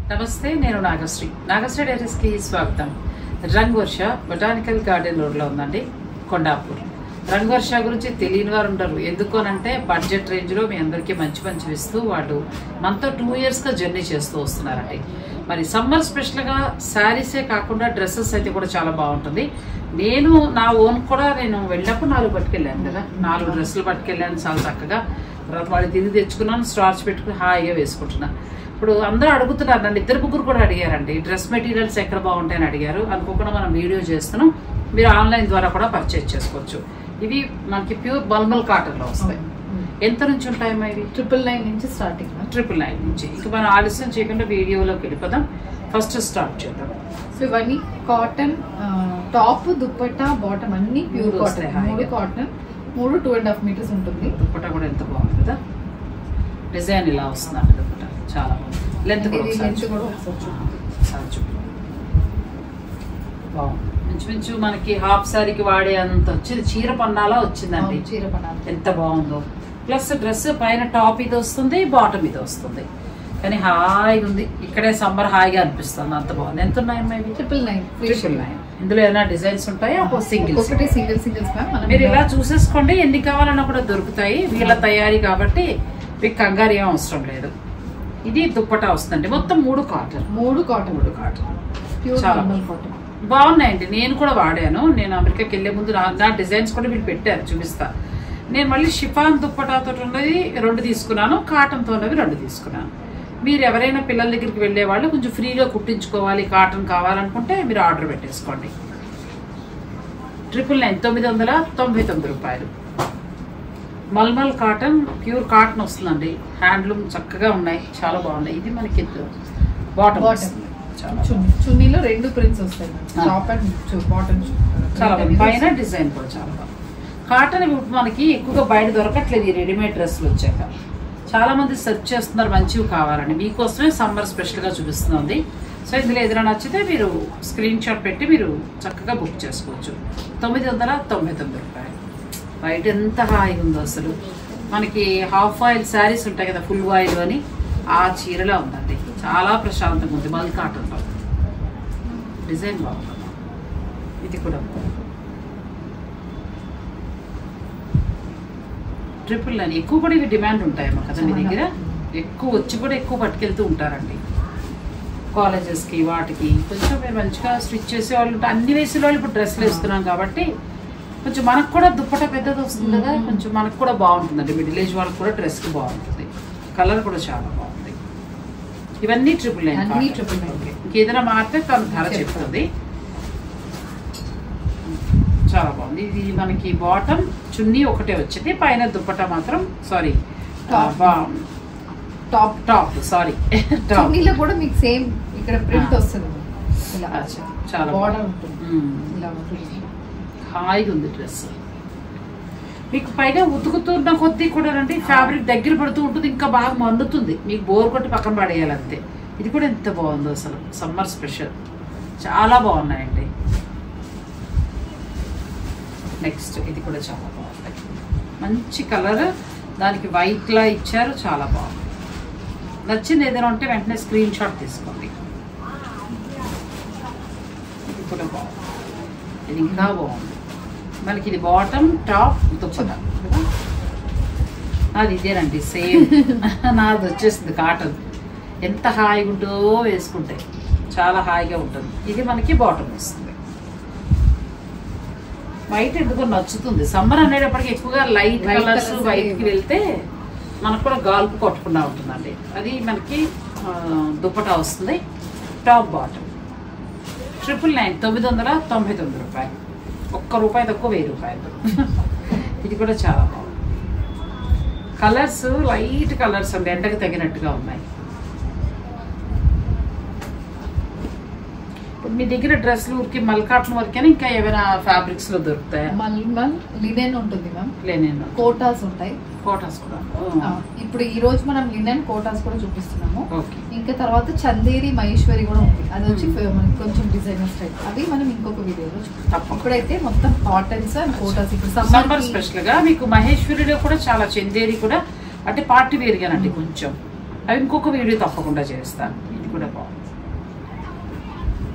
నమస్తే నేను నాగశ్రీ నాగశ్రీ డైరీస్కి స్వాగతం రంగ్ వర్ష బొటానికల్ గార్డెన్ రోడ్లో ఉందండి కొండాపూర్ రంగ్ వర్ష గురించి తెలియని వారు ఉండరు ఎందుకు అనంటే బడ్జెట్ రేంజ్లో మీ అందరికీ మంచి మంచి ఇస్తూ వాళ్ళు మనతో టూ ఇయర్స్గా జర్నీ చేస్తూ వస్తున్నారండి మరి సమ్మర్ స్పెషల్గా శారీసే కాకుండా డ్రెస్సెస్ అయితే కూడా చాలా బాగుంటుంది నేను నా ఓన్ కూడా నేను వెళ్ళినప్పుడు నాలుగు పట్టుకెళ్ళాను కదా నాలుగు డ్రెస్సులు పట్టుకెళ్ళాను చాలా చక్కగా తర్వాత వాళ్ళు తిరిగి తెచ్చుకున్నాను స్టార్చ్ పెట్టుకుని హాయిగా వేసుకుంటున్నాను ఇప్పుడు అందరూ అడుగుతున్నారు నన్ను ఇద్దరు ముగ్గురు కూడా అడిగారండి డ్రెస్ మెటీరియల్స్ ఎక్కడ బాగుంటాయని అడిగారు అనుకోకుండా మనం వీడియో చేస్తున్నాం మీరు ఆన్లైన్ ద్వారా కూడా పర్చేజ్ చేసుకోవచ్చు ఇవి మనకి ప్యూర్ బల్మల్ కాటన్లో వస్తాయి ఎంత నుంచి ఉంటాయి అమ్మా ఇవి ట్రిపుల్ నైన్ నుంచి స్టార్టింగ్ మ్యామ్ ట్రిపుల్ నైన్ నుంచి ఇక మనం ఆలస్యం చేయకుండా వీడియోలోకి వెళ్ళిపోదాం ఫస్ట్ స్టార్ట్ చేద్దాం సో ఇవన్నీ కాటన్ టాప్ దుప్పట్టా బాటమ్ అన్ని ప్యూర్ మూడు కాటన్ వస్తాయి హాయిగా. మూడు కాటన్ మూడు టూ అండ్ హాఫ్ మీటర్స్ ఉంటుంది దుప్పట కూడా ఎంత బాగుంది కదా డిజైన్ ఇలా వస్తుందండి దుప్పట చాలా బాగుంది లెంత్ కూడా ఇది ఒకసారి length చూడు. కూడా ఒకసారి చూడు. ఒకసారి చూడు. బాగుంది ఇంచుమించు మనకి హాఫ్ సారీకి వాడే అంత వచ్చింది చీర పన్నాలా వచ్చిందండి అవును, చీర పనాలు ఎంత బాగుందో ప్లస్ డ్రెస్ పైన టాప్ ఇది వస్తుంది బాటమ్ ఇది వస్తుంది కానీ హాయిగా ఉంది ఇక్కడే సమ్మర్ హాయిగా అనిపిస్తుంది అంత బాగుంది ఎంత ఉన్నాయమ్మా ఇవి ట్రిపుల్ నైన్ ట్రిపుల్ నైన్ ఇందులో ఏమైనా డిజైన్స్ ఉంటాయా ఒక సింగిల్ ఒకటి సింగిల్ సింగిల్స్ మ్యామ్ మనం మీరు ఇలా చూసేసుకోండి ఎన్ని కావాలన్నా కూడా దొరుకుతాయి వీళ్ళ తయారీ కాబట్టి మీకు కంగారు ఏం అవసరం లేదు ఇది దుప్పటా వస్తుందండి మొత్తం మూడు కాటన్ మూడు కాటన్ మూడు కాటన్ ప్యూర్ చాలా నార్మల్ కాటన్ బాగున్నాయండి నేను కూడా వాడాను నేను అమెరికాకి వెళ్ళే ముందు నా నా డిజైన్స్ కూడా వీళ్ళు పెట్టారు చూపిస్తా నేను మళ్ళీ షిఫాన్ దుప్పటాతో ఉన్నది రెండు తీసుకున్నాను కాటన్తో ఉన్నవి రెండు తీసుకున్నాను మీరు ఎవరైనా పిల్లల దగ్గరికి వెళ్ళే వాళ్ళు కొంచెం ఫ్రీగా కుట్టించుకోవాలి కాటన్ కావాలనుకుంటే మీరు ఆర్డర్ పెట్టేసుకోండి ట్రిపుల్ నైన్ తొమ్మిది వందల తొంభై తొమ్మిది రూపాయలు మల్మల్ కాటన్ ప్యూర్ కాటన్ వస్తుందండి హ్యాండ్లూమ్ చక్కగా ఉన్నాయి చాలా బాగున్నాయి ఇది మనకి బాటమ్ Bottom. చాలా చున్నీ చున్నీలో రెండు ప్రింట్స్ వస్తాయి మ్యామ్ ఆ. టాప్ అండ్ బాటమ్ చాలా బాగుంది పైన డిజైన్ కూడా చాలా బాగుంది కాటన్ ఇప్పుడు మనకి ఎక్కువగా బయట దొరకట్లేదు ఈ రెడీమేడ్ డ్రెస్సులు వచ్చాక చాలా మంది సెర్చ్ చేస్తున్నారు మంచివి కావాలని మీకోసమే సమ్మర్ స్పెషల్గా చూపిస్తుంది సో ఇందులో ఏదైనా నచ్చితే మీరు స్క్రీన్ షాట్ పెట్టి మీరు చక్కగా బుక్ చేసుకోవచ్చు తొమ్మిది వందల తొంభై తొమ్మిది రూపాయలు బయట ఎంత హాయిగా ఉందో అసలు మనకి హాఫ్ ఆయిల్ శారీస్ ఉంటాయి కదా ఫుల్ ఆయిల్ అని ఆ చీరలో ఉందండి చాలా ప్రశాంతంగా ఉంది మల్ కాటన్లో డిజైన్ బాగుంది ఇది కూడా బాగుంది. ట్రిపుల్ నైన్ ఎక్కువ కూడా ఇవి డిమాండ్ ఉంటాయమ్మా కదా మీ చాలా. దగ్గర ఎక్కువ వచ్చి కూడా ఎక్కువ పట్టుకెళ్తూ ఉంటారండి కాలేజెస్కి వాటికి కొంచెం మీరు మంచిగా స్టిచ్ చేసే వాళ్ళు ఉంటే అన్ని వయసులో వాళ్ళు ఇప్పుడు డ్రెస్సులు వేస్తున్నాం కాబట్టి కొంచెం మనకు కూడా దుప్పట పెద్దది వస్తుంది కదా మ్మ్. కొంచెం మనకు కూడా బాగుంటుందండి మిడిల్ ఏజ్ వాళ్ళకి కూడా డ్రెస్కి బాగుంటుంది కలర్ కూడా చాలా బాగుంది ఇవన్నీ ట్రిపుల్ నైన్ అన్నీ triple nine. ఇంకేదైనా మారితే తను ధర చెప్తాను. చెప్తుంది చాలా బాగుంది ఇది మనకి బాటమ్ చున్నీ ఒకటే వచ్చింది పైన దుప్పట మాత్రం sorry Top. Top top sorry top చున్నీలో కూడా మీకు సేమ్ ఇక్కడ ప్రింట్ ఆ. వస్తుంది ఇలా అచ్చా, చాలా బార్డర్ బాగుంది. ఉంటుంది మ్మ్. ఇలా ఉంటుంది హాయిగా ఉంది డ్రెస్ మీకు పైగా ఉతుకుతున్న కొద్దీ కూడా రండి ఫ్యాబ్రిక్ దగ్గర పడుతూ ఉంటుంది ఇంకా బాగా మండుతుంది మీకు బోర్ కొట్టి పక్కన పడేయాలి అంతే ఇది కూడా ఎంత బాగుందో అసలు సమ్మర్ స్పెషల్ చాలా బాగున్నాయండి నెక్స్ట్ ఇది కూడా చాలా బాగుంది మంచి కలర్ దానికి వైట్ లా ఇచ్చారు చాలా బాగుంది నచ్చింది ఏదైనా ఉంటే వెంటనే స్క్రీన్ షాట్ తీసుకోండి ఇది కూడా బాగుంది ఇది ఇంకా బాగుంది మనకి ఇది బాటమ్ టాప్ దుప్పట కదా నాది ఇదేనండి సేమ్ నాది వచ్చేసింది కాటన్ ఎంత హాయిగా ఉంటుందో వేసుకుంటే చాలా హాయిగా ఉంటుంది ఇది మనకి బాటమ్ వస్తుంది వైట్ ఎందుకో నచ్చుతుంది సమ్మర్ అనేటప్పటికి ఎక్కువగా light Light colours colours white కి ఏ- వెళ్తే మనకు కూడా గాల్పు కొట్టకుండా ఉంటుందండి అది మనకి ఆ, దుప్పటా వస్తుంది టాప్ బాటమ్ ట్రిపుల్ నైన్ తొమ్మిది వందల తొంభై తొమ్మిది రూపాయలు ఒక్క రూపాయి తక్కువ వెయ్యి రూపాయలు ఇది కూడా చాలా బాగుంది కలర్స్ లైట్ కలర్స్ అండి ఎండకు తగినట్టుగా ఉన్నాయి ఇప్పుడు మీ దగ్గర డ్రెస్లు ఊరికి మల్కాటన్ వరకేనా ఇంకా ఏమైనా ఫ్యాబ్రిక్స్ లో దొరుకుతాయా మల్మల్ లినెన్ ఉంటుంది మ్యామ్ లేనేను కోటాస్ ఉంటాయి కోటాస్ కూడా ఆ, ఇప్పుడు ఈ రోజు మనం లినెన్ కోటాస్ కూడా చూపిస్తున్నాము ఓకే ఇంకా తర్వాత చందేరి మహేశ్వరి కూడా ఉంది అది వచ్చి Hmm. ఫ- మనకి కొంచెం డిజైనర్ స్టైల్ అవి మనం ఇంకొక వీడియోలో చూపిస్తాం తప్పకుండా. ఇప్పుడైతే మొత్తం కాటన్స్ అండ్ కోటాస్ ఇప్పుడు సమ్మర్ సమ్మర్ స్పెషల్ గా మీకు మహేశ్వరిలో కూడా చాలా చందేరి కూడా అంటే పార్టీ వేర్ గానండి కొంచెం అవి ఇంకొక వీడియో తప్పకుండా చేస్తాను ఇది కూడా బాగుంది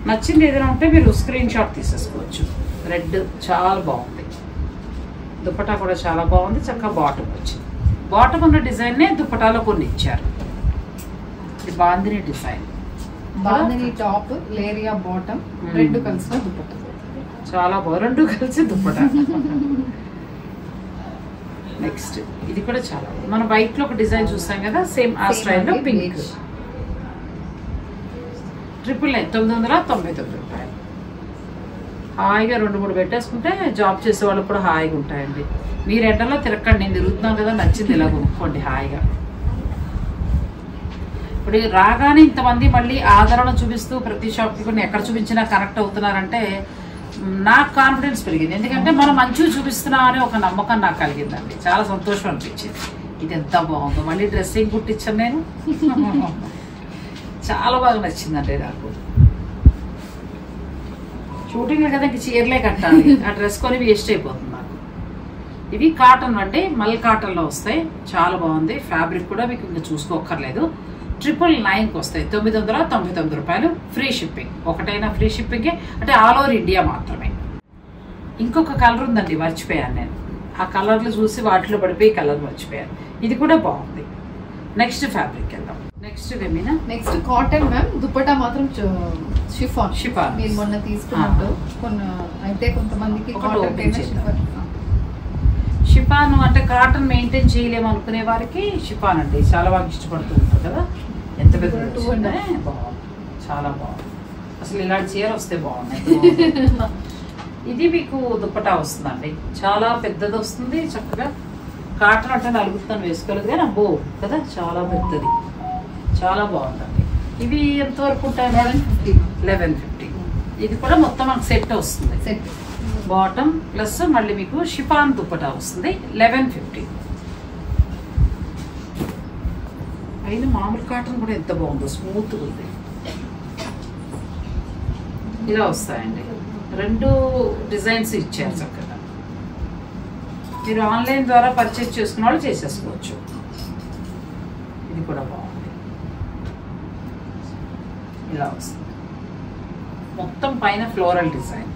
నచ్చింది ఏదైనా ఉంటే మీరు స్క్రీన్ షాట్ తీసేసుకోవచ్చు రెడ్ చాలా బాగుంది దుపట్టా కూడా చాలా బాగుంది చక్కగా బాటమ్ వచ్చింది బాటమ్ ఉన్న డిజైన్నే దుపటాలో కొన్ని ఇచ్చారు ఇది bandhani design bandhani top leheriya bottom Hmm. రెండు కలిసిన దుపట్టా చాలా బాగుంది రెండు కలిసి దుప్పట నెక్స్ట్ ఇది కూడా చాలా బాగుంది. మనం వైట్ లో ఒక డిజైన్ చూస్తాం కదా సేమ్ ఆ Same స్టైల్లో అండి, పింక్ beige. ట్రిపుల్ నైన్ తొమ్మిది వందల తొంభై తొమ్మిది రూపాయలు హాయిగా రెండు మూడు పెట్టేసుకుంటే జాబ్ చేసే వాళ్ళకి కూడా హాయిగా ఉంటాయండి మీరు ఎండలో తిరగండి నేను తిరుగుతున్నాం కదా నచ్చింది ఇలా కొనుక్కోండి హాయిగా ఇప్పుడు రాగానే ఇంతమంది మళ్ళీ ఆదరణ చూపిస్తూ ప్రతి షాప్కి కూడా ఎక్కడ చూపించినా కనెక్ట్ అవుతున్నారంటే మ్, నాకు కాన్ఫిడెన్స్ పెరిగింది ఎందుకంటే మనం మంచిగా చూపిస్తున్నాం అనే ఒక నమ్మకం నాకు కలిగిందండి చాలా సంతోషం అనిపించింది ఇది ఎంత బాగుందో మళ్ళీ డ్రెస్సింగ్ కుట్టించాను నేను చాలా బాగా నచ్చిందండి నాకు షూటింగ్ కదా ఇంక చీరలే కట్టాలి ఆ డ్రెస్ కొని వేస్ట్ అయిపోతుంది నాకు ఇవి కాటన్ అండి మల్ కాటన్లో వస్తాయి చాలా బాగుంది ఫ్యాబ్రిక్ కూడా మీకు ఇంకా చూసుకోక్కర్లేదు ట్రిపుల్ నైన్కి వస్తాయి తొమ్మిది వందల తొంభై తొమ్మిది రూపాయలు ఫ్రీ షిప్పింగ్ ఒకటైనా ఫ్రీ షిప్పింగే అంటే ఆల్ ఓవర్ ఇండియా మాత్రమే ఇంకొక కలర్ ఉందండి మర్చిపోయాను నేను ఆ కలర్లు చూసి వాటిలో పడిపోయి కలర్ మర్చిపోయాను ఇది కూడా బాగుంది నెక్స్ట్ ఫ్యాబ్రిక్ వెళ్దాం నెక్స్ట్ వెమినా నెక్స్ట్ కాటన్ మ్యామ్ దుపట్టా మాత్రం షిఫాన్ Chiffon. మీరు మొన్న తీసుకున్నట్టు కొన్ని అయితే కొంతమందికి ఒకటి కాటన్ open కైనా చేద్దాం. షిఫాన్ షిఫాన్ అంటే కాటన్ మెయింటైన్ చేయలేము అనుకునే వారికి షిఫాన్ అండి చాలా బాగా ఇష్టపడుతూ ఉంటారు కదా ఎంత పెద్ద ఇప్పుడు two and వచ్చిందే? బాగుంది చాలా బాగుంది అసలు ఇలాంటి చీర వస్తే బాగున్నాయి బాగుంది. ఇది మీకు దుప్పటా వస్తుందండి చాలా పెద్దది వస్తుంది చక్కగా కాటన్ అంటే నలుగుతాను వేసుకోలేదు కానీ అబ్బో కదా చాలా పెద్దది చాలా బాగుందండి ఇవి ఎంతవరకు ఉంటాయి లెవెన్ ఫిఫ్టీ లెవెన్ ఫిఫ్టీ ఇది కూడా మొత్తం మనకు సెట్ వస్తుంది సెట్ బాటమ్ ప్లస్ మళ్ళీ మీకు షిఫాన్ దుప్పటా వస్తుంది లెవెన్ ఫిఫ్టీ అయినా మామూలు కాటన్ కూడా ఎంత బాగుందో స్మూత్గా ఉంది ఇలా వస్తాయండి రెండు డిజైన్స్ ఇచ్చారు చక్కగా మీరు ఆన్లైన్ ద్వారా పర్చేజ్ చేసుకున్న వాళ్ళు చేసేసుకోవచ్చు ఇది కూడా బాగుంది ఇలా వస్తుంది మొత్తం పైన ఫ్లోరల్ డిజైన్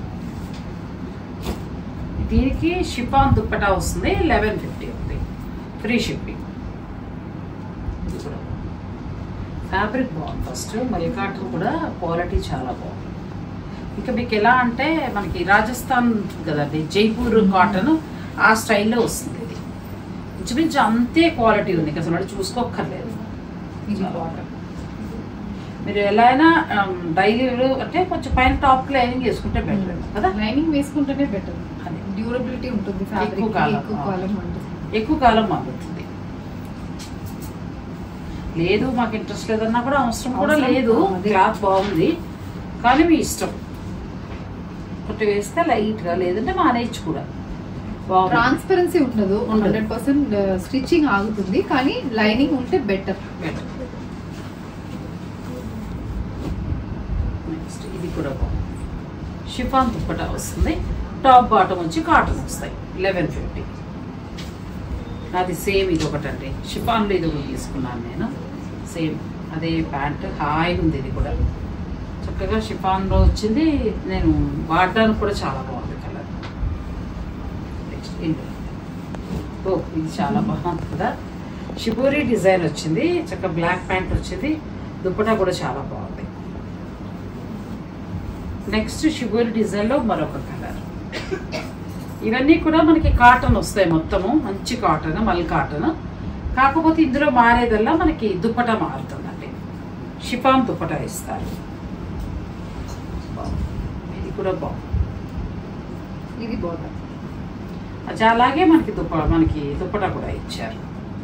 దీనికి షిఫాన్ దుప్పటా వస్తుంది లెవెన్ ఫిఫ్టీ ఉంది ఫ్రీ షిప్పింగ్ ఇది కూడా ఫ్యాబ్రిక్ బాగుంది ఫస్ట్ మళ్ళీ కాటన్ కూడా క్వాలిటీ చాలా బాగుంది ఇంకా మీకు ఎలా అంటే మనకి రాజస్థాన్ కదండి జైపూర్ కాటన్ ఆ స్టైల్లో వస్తుంది ఇది ఇంచుమించు అంతే క్వాలిటీ ఉంది ఇంకా అసలు వాడు చూసుకోక్కర్లేదు ఇది బాటమ్ మీరు ఎలా అయినా డైలీ అంటే కొంచెం పైన టాప్ లైనింగ్ వేసుకుంటే బెటర్ కదా లైనింగ్ వేసుకుంటేనే బెటర్ అదే. డ్యూరబిలిటీ ఉంటుంది ఫ్యాబ్రిక్ ఎక్కువ కాలం. ఎక్కువ కాలం ఉంటుంది ఎక్కువ కాలం మగ్గుతుంది లేదు మాకు ఇంట్రెస్ట్ లేదన్నా కూడా అవసరం కూడా అవసరం, లేదు అదే. క్లాత్ బాగుంది కానీ మీ ఇష్టం ఒకటి వేస్తే లైట్గా లేదంటే మానేయచ్చు కూడా బాగుంది ట్రాన్స్పరెన్సీ ఉండదు ఉండదు. హండ్రెడ్ పర్సెంట్ స్టిచ్చింగ్ ఆగుతుంది కానీ లైనింగ్ ఉంటే బెటర్ Better. నెక్స్ట్ ఇది కూడా బాగుంది షిఫాన్ దుప్పటా వస్తుంది టాప్ బాటమ్ వచ్చి కాటన్ వస్తాయి లెవెన్ ఫిఫ్టీ నాది సేమ్ ఇది ఒకటండి షిఫాన్లో ఇది ఒకటి తీసుకున్నాను నేను సేమ్ అదే ప్యాంట్ హాయిగా ఉంది ఇది కూడా చక్కగా షిఫాన్లో వచ్చింది నేను వాడడానికి కూడా చాలా బాగుంది కలర్ నెక్స్ట్ ఇందులో ఓ ఇది చాలా బాగుంది కదా షిబోరి డిజైన్ వచ్చింది చక్కగా బ్లాక్ ప్యాంట్ వచ్చింది దుప్పటా కూడా చాలా బాగుంది నెక్స్ట్ షిబోరి డిజైన్లో మరొక కలర్ ఇవన్నీ కూడా మనకి కాటన్ వస్తాయి మొత్తము మంచి కాటన్ మల్ కాటన్ కాకపోతే ఇందులో మారేదల్లా మనకి దుప్పటా మారుతుందండి షిఫాన్ దుప్పటా ఇస్తారు బాగుంది. ఇది కూడా బాగుంది ఇది బాటమ్ అది అలాగే మనకి దుప్ప మనకి దుప్పటా కూడా ఇచ్చారు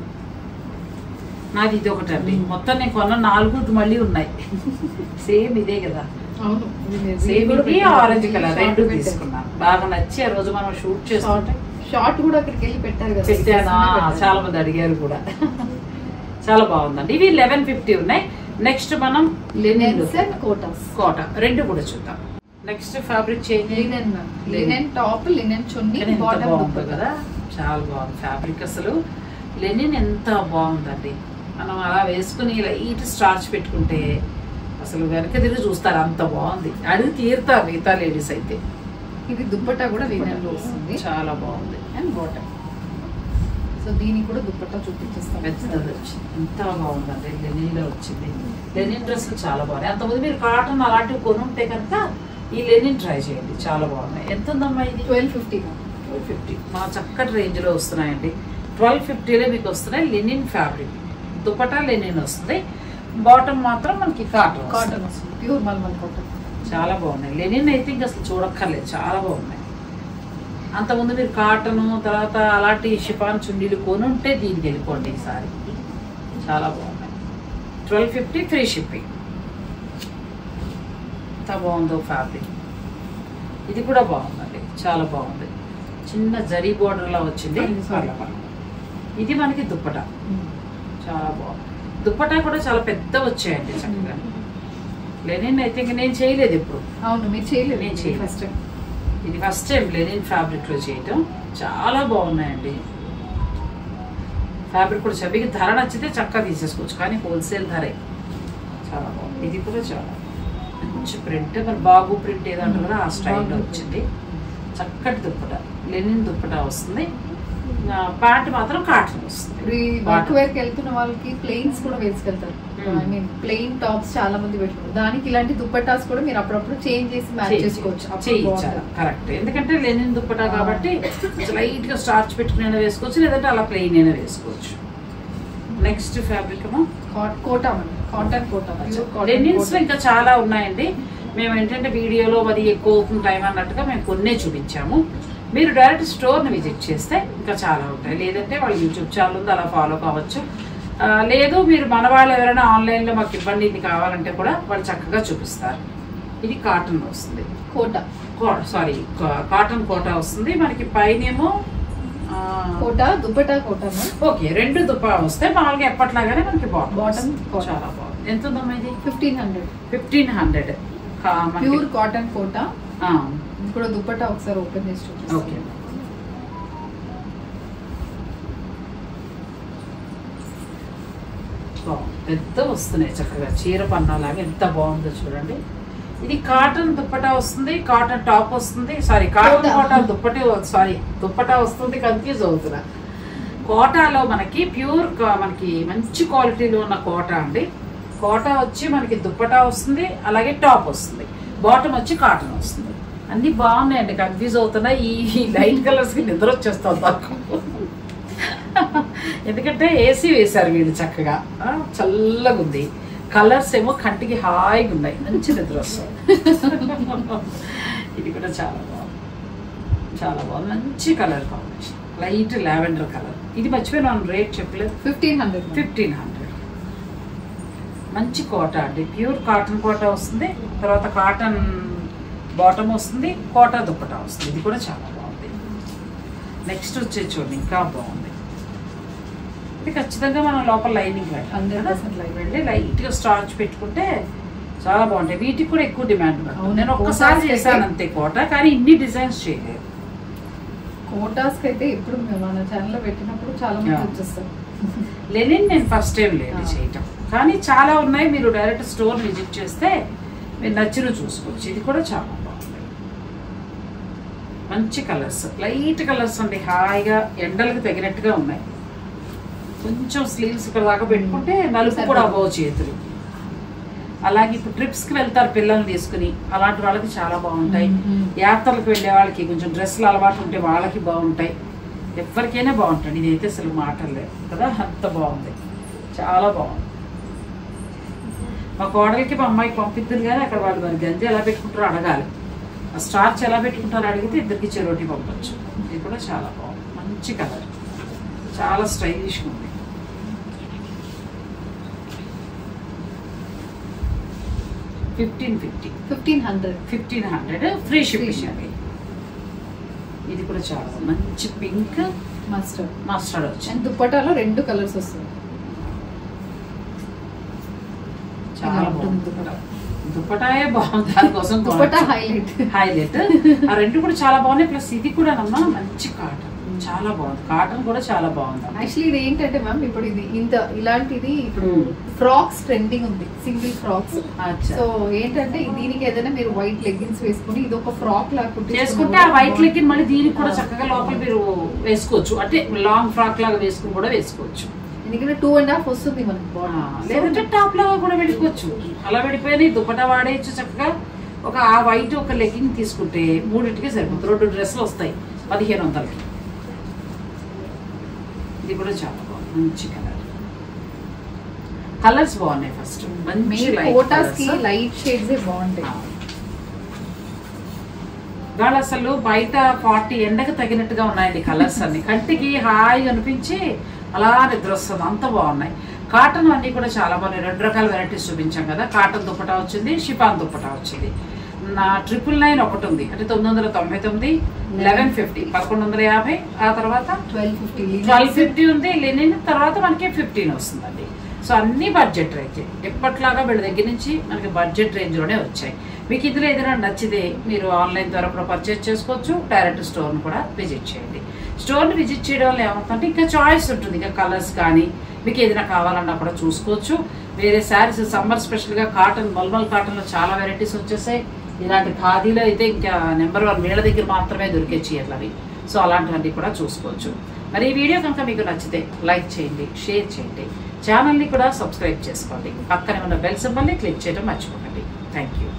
నాది ఇది ఒకటండి మొత్తం నేను కొన్న నాలుగు మళ్ళీ ఉన్నాయి సేమ్ ఇదే కదా అవును సేమ్ ఇది ఆరెంజ్ కలర్ రెండు తీసుకున్నాను బాగా నచ్చి ఆ రోజు మనం షూట్ చేసుకుంటే షార్ట్ కూడా అక్కడికి వెళ్ళి పెట్టారు కదా పెట్టానా చాలా మంది అడిగారు కూడా చాలా బాగుందండి ఇవి లెవెన్ ఫిఫ్టీ ఉన్నాయి నెక్స్ట్ మనం లినెన్స్ అండ్ కోటాస్ కోట రెండు కూడా చూద్దాం next fabric change linen linen top linen చున్నీ కానీ ఎంత బాటమ్ బాగుందో కదా చాలా బాగుంది ఫ్యాబ్రిక్ అసలు లెనిన్ ఎంత బాగుందండి మనం అలా వేసుకుని లైట్ స్టార్చ్ పెట్టుకుంటే అసలు వెనక తిరిగి చూస్తారు అంత బాగుంది అడిగి తీరుతారు మిగతా లేడీస్ అయితే ఇది దుప్పట్టా కూడా లీనెన్ లో వస్తుంది చాలా బాగుంది అండ్ బాటమ్ సో దీనికి కూడా దుప్పట్టా చూపించేస్తాం పెద్దది వచ్చింది ఎంత బాగుందండి లెనిన్లో వచ్చింది లెనిన్ డ్రెస్సులు చాలా బాగున్నాయి అంతకుముందు మీరు కాటన్ అలాంటివి కొని ఉంటే కనుక ఈ లెనిన్ ట్రై చేయండి చాలా బాగున్నాయి ఎంత ఉందమ్మా ఇది ట్వెల్వ్ ఫిఫ్టీ ట్వెల్వ్ ఫిఫ్టీ మా చక్కటి రేంజ్లో వస్తున్నాయండి ట్వెల్వ్ ఫిఫ్టీలో మీకు వస్తున్నాయి లెనిన్ ఫ్యాబ్రిక్ దుపటా లెనిన్ వస్తుంది బాటమ్ మాత్రం మనకి కాటన్ కాటన్ వస్తుంది ప్యూర్ మల్మల్ కాటన్ చాలా బాగున్నాయి లెనిన్ అయితే ఇంకా అసలు చూడక్కర్లేదు చాలా బాగున్నాయి అంతకుముందు మీరు కాటన్ తర్వాత అలాంటి షిఫాన్ చున్నీలు కొనుంటే దీనికి వెళ్ళిపోండి ఈసారి చాలా బాగున్నాయి ట్వెల్వ్ ఫిఫ్టీ ఫ్రీ షిప్పింగ్ ఎంత బాగుందో ఫ్యాబ్రిక్ ఇది కూడా బాగుందండి చాలా బాగుంది చిన్న జరీ బోర్డర్లా వచ్చింది ఇది sorry. ఇది మనకి దుప్పట చాలా బాగుంది దుప్పటా కూడా చాలా పెద్ద వచ్చాయండి చక్కగా లెనిన్ అయితే ఇంక నేను చేయలేదు ఇప్పుడు అవును మీరు చేయలేదు నేను చేయలేదు. ఫస్ట్ టైం ఇది ఫస్ట్ టైం లెనిన్ ఫ్యాబ్రిక్ లో చేయటం చాలా బాగున్నాయండి ఫ్యాబ్రిక్ కూడా చాలా మీకు ధర నచ్చితే చక్కగా తీసేసుకోవచ్చు కానీ హోల్సేల్ ధరే చాలా బాగుంది ఇది కూడా చాలా మంచి ప్రింట్ మరి బాగు ప్రింట్ ఏదంటారు కదా ఆ స్టైల్లో బాగు వచ్చింది చక్కటి దుప్పట లెనిన్ దుప్పట వస్తుంది ప్యాంట్ మాత్రం కాటన్ వస్తుంది ఇప్పుడు ఈ వర్క్ వేర్ కి వెళ్తున్న వాళ్ళకి ప్లెయిన్స్ కూడా వేసుకెళ్తారు Hmm. I mean plain tops చాలా మంది పెట్టుకుంటారు దానికి ఇలాంటి దుప్పటాస్ కూడా మీరు అప్పుడప్పుడు చేంజ్ చేసి మ్యాచ్ చేసుకోవచ్చు అప్పుడు చేయించాలి బాగుంటుంది. కరెక్ట్ ఎందుకంటే లెనిన్ దుప్పటా కాబట్టి లైట్ గా స్టార్చ్ పెట్టుకుని అయినా వేసుకోవచ్చు లేదంటే అలా ప్లెయిన్ అయినా వేసుకోవచ్చు నెక్స్ట్ ఫ్యాబ్రిక్ ఏమో కాట్- కోటా అండి cotton Kota pure cotton linens Kota. ఇంకా చాలా ఉన్నాయండి మేము ఏంటంటే వీడియోలో మరి ఎక్కువ అవుతుంది టైం అన్నట్టుగా మేము కొన్నే చూపించాము మీరు డైరెక్ట్ స్టోర్ని విజిట్ చేస్తే ఇంకా చాలా ఉంటాయి లేదంటే వాళ్ళ యూట్యూబ్ ఛానల్ ఉంది అలా ఫాలో కావచ్చు ఆ, లేదు మీరు మన వాళ్ళు ఎవరైనా ఆన్లైన్లో మాకు ఇవ్వండి ఇది కావాలంటే కూడా వాళ్ళు చక్కగా చూపిస్తారు ఇది కాటన్ వస్తుంది కోటా సారీ కాటన్ కోటా వస్తుంది మనకి పైనేమో ఆ, కోటా దుప్పటా కోటా ఓకే రెండు దుప్పా వస్తే మామూలుగా ఎప్పట్లాగానే మనకి బాటమ్ Bottom, cotton. చాలా బాగుంది ఎంత ఉందమ్మా ఇది fifteen hundred fifteen hundred pure cotton Kota ఇది కూడా దుప్పటా ఒకసారి ఓపెన్ చేసి చూపిస్తాను ఓకే బాగుంది. పెద్ద వస్తున్నాయి చక్కగా చీర పన్నాలాగా ఎంత బాగుందో చూడండి ఇది కాటన్ దుప్పటా వస్తుంది కాటన్ టాప్ వస్తుంది సారీ కాటన్ కోటా. కోటా దుప్పటి సారీ దుప్పటా వస్తుంది కన్ఫ్యూజ్ అవుతున్నా కోటాలో మనకి ప్యూర్ కా- మనకి మంచి క్వాలిటీలో ఉన్న కోటా అండి కోటా వచ్చి మనకి దుప్పటా వస్తుంది అలాగే టాప్ వస్తుంది బాటమ్ వచ్చి కాటన్ వస్తుంది అన్ని బాగున్నాయండి కన్ఫ్యూజ్ అవుతున్నాయి ఈ లైట్ కలర్స్ కి నిద్ర వచ్చేస్తుంది నాకు ఎందుకంటే ఏసీ వేశారు వీళ్ళు చక్కగా ఆ, చల్లగా ఉంది కలర్స్ ఏమో కంటికి హాయిగా ఉన్నాయి మంచి నిద్ర వస్తుంది ఇది కూడా చాలా బాగుంది చాలా బాగుంది మంచి colour combination light lavender colour ఇది మర్చిపోయినాను రేట్ చెప్పలేదు ఫిఫ్టీన్ హండ్రెడ్ ఫిఫ్టీన్ హండ్రెడ్ మంచి కోట అండి ప్యూర్ కాటన్ కోట వస్తుంది తర్వాత కాటన్ బాటమ్ వస్తుంది కోట దుప్పటా వస్తుంది ఇది కూడా చాలా బాగుంది నెక్స్ట్ వచ్చే చూడండి ఇంకా బాగుంది ఇది ఖచ్చితంగా మనం లోపల లైనింగ్ హండ్రెడ్ పర్సెంట్ లైట్ వెళ్ళి లైట్గా స్టార్చ్ పెట్టుకుంటే చాలా బాగుంటాయి వీటికి కూడా ఎక్కువ డిమాండ్ ఉంది. అవును, నేను ఒక్కసారి కోటాస్కి చేశాను అయితే- అంతే కోట కానీ ఇన్ని డిజైన్స్ చేయలేదు కోటాస్ కి అయితే ఇప్పుడు మేము మన ఛానల్ లో పెట్టినప్పుడు చాలా మంది Yeah. వచ్చేస్తారు లెనిన్ నేను ఫస్ట్ టైం లేదు ఆ. చేయటం కానీ చాలా ఉన్నాయి మీరు డైరెక్ట్ స్టోర్ విజిట్ చేస్తే మీరు నచ్చిన చూసుకోవచ్చు ఇది కూడా చాలా బాగుంది మంచి కలర్స్ లైట్ కలర్స్ అండి హాయిగా ఎండలకు తగినట్టుగా ఉన్నాయి కొంచెం స్లీవ్స్ ఇక్కడ దాకా పెట్టుకుంటే నలుపు కూడా అవ్వవు చేతులు అలాగే ఇప్పుడు ట్రిప్స్కి వెళ్తారు పిల్లల్ని తీసుకుని అలాంటి వాళ్ళకి చాలా బాగుంటాయి మ్మ్. యాత్రలకు వెళ్ళే వాళ్ళకి కొంచెం డ్రెస్సులు అలవాటు ఉంటే వాళ్ళకి బాగుంటాయి ఎవరికైనా బాగుంటుంది ఇదైతే అసలు మాటలేదు కదా అంత బాగుంది చాలా బాగుంది మా కోడలికి మా అమ్మాయికి పంపిద్దును కానీ అక్కడ వాళ్ళు మరి గంజి ఎలా పెట్టుకుంటారో అడగాలి ఆ స్టార్చ్ ఎలా పెట్టుకుంటారో అడిగితే ఇద్దరికి చెరోటి పంపొచ్చు ఇది కూడా చాలా బాగుంది మంచి కలర్ చాలా స్టైలిష్గా ఉంది fifteen fifty fifteen hundred fifteen hundred free shipping అండి ఇది కూడా చాలా బాగుంది. మంచి పింక్ మస్టర్డ్ మస్టర్డ్ వచ్చింది అండ్ దుప్పటాలో రెండు కలర్స్ వస్తుంది చాలా ఇలా ఉంటుంది బాగుంది దుప్పటా. దుప్పటాయే బాగుంది దానికోసం దుప్పటా హైలైట్ హైలైట్ ఆ రెండు కూడా చాలా బాగున్నాయి ప్లస్ ఇది కూడా నమ్మా మంచి కాటన్ చాలా బాగుంది కాటన్ కూడా చాలా బాగుంది యాక్చువల్లీ ఇది ఏంటంటే మ్యామ్ ఇప్పుడు ఇది ఇంత ఇలాంటిది ఇప్పుడు Hmm. ఫ్రాక్స్ ట్రెండింగ్ ఉంది సింగిల్ ఫ్రాక్స్ అచ్చా. సో ఏంటంటే దీనికి ఏదైనా మీరు వైట్ లెగ్గిన్స్ వేసుకుని ఇది ఒక ఫ్రాక్ లాగా కుట్టించుకున్నా చేసుకుంటే ఆ కూడా వైట్ లెగ్గిన్ మళ్ళీ దీనికి కూడా ఆ. చక్కగా లోపల మీరు వేసుకోవచ్చు అంటే లాంగ్ ఫ్రాక్ లాగా వేసుకుని కూడా వేసుకోవచ్చు ఎందుకంటే టూ అండ్ హాఫ్ వస్తుంది మనకి ఆ, బాడీ లేదంటే టాప్ లాగా కూడా వెళ్ళిపోవచ్చు అలా వెళ్ళిపోయి దుప్పటా వాడేయచ్చు చక్కగా ఒక ఆ వైట్ ఒక లెగ్గింగ్ తీసుకుంటే మూడింటికి సరిపోతుంది రెండు డ్రెస్సులు వస్తాయి పదిహేను వందలకి ఇది కూడా చాలా బాగుంది మంచి కలర్ కలర్స్ బాగున్నాయి ఫస్ట్ మంచి మెయిన్ light కోటాస్ కి colours. లైట్ షేడ్స్ బాగుంటాయి ఇవాళ అసలు బయట ఫార్టీ ఎండకు తగినట్టుగా ఉన్నాయండి కలర్స్ అన్ని కంటికి హాయిగా అనిపించి అలా నిద్ర వస్తుంది అంత బాగున్నాయి కాటన్ అన్ని కూడా చాలా బాగున్నాయి రెండు రకాల వెరైటీస్ చూపించాం కదా కాటన్ దుప్పటా వచ్చింది షిఫాన్ దుప్పటా వచ్చింది నా ట్రిపుల్ నైన్ ఒకటి ఉంది అంటే తొమ్మిది వందల తొంభై తొమ్మిది లెవెన్ ఫిఫ్టీ పదకొండు వందల యాభై ఆ తర్వాత ట్వెల్వ్ ఫిఫ్టీ ట్వెల్వ్ ఫిఫ్టీ ఉంది లెనిన్ తర్వాత మనకి ఫిఫ్టీన్ వస్తుందండి సో అన్ని బడ్జెట్ రేంజ్ ఎప్పట్లాగా వీళ్ళ దగ్గర నుంచి మనకి బడ్జెట్ రేంజ్లోనే వచ్చాయి మీకు ఇందులో ఏదైనా నచ్చితే మీరు ఆన్లైన్ ద్వారా కూడా పర్చేస్ చేసుకోవచ్చు డైరెక్ట్ స్టోర్ని కూడా విజిట్ చేయండి స్టోర్ని విజిట్ చేయడం వల్ల ఏమవుతుందంటే ఇంకా చాయిస్ ఉంటుంది ఇంకా కలర్స్ కానీ మీకు ఏదైనా కావాలన్నా కూడా చూసుకోవచ్చు వేరే శారీస్ సమ్మర్ స్పెషల్గా కాటన్ మల్మల్ కాటన్లో చాలా వెరైటీస్ వచ్చేసాయి ఇలాంటి ఖాదీలో అయితే ఇంకా నెంబర్ వన్ వీళ్ళ దగ్గర మాత్రమే దొరికే చీరలు అవి సో అలాంటివన్నీ కూడా చూసుకోవచ్చు మరి ఈ వీడియో కనుక మీకు నచ్చితే లైక్ చేయండి షేర్ చేయండి ఛానల్ని కూడా సబ్స్క్రైబ్ చేసుకోండి పక్కనే ఉన్న బెల్ సింబల్ని క్లిక్ చేయడం మర్చిపోకండి థ్యాంక్ యూ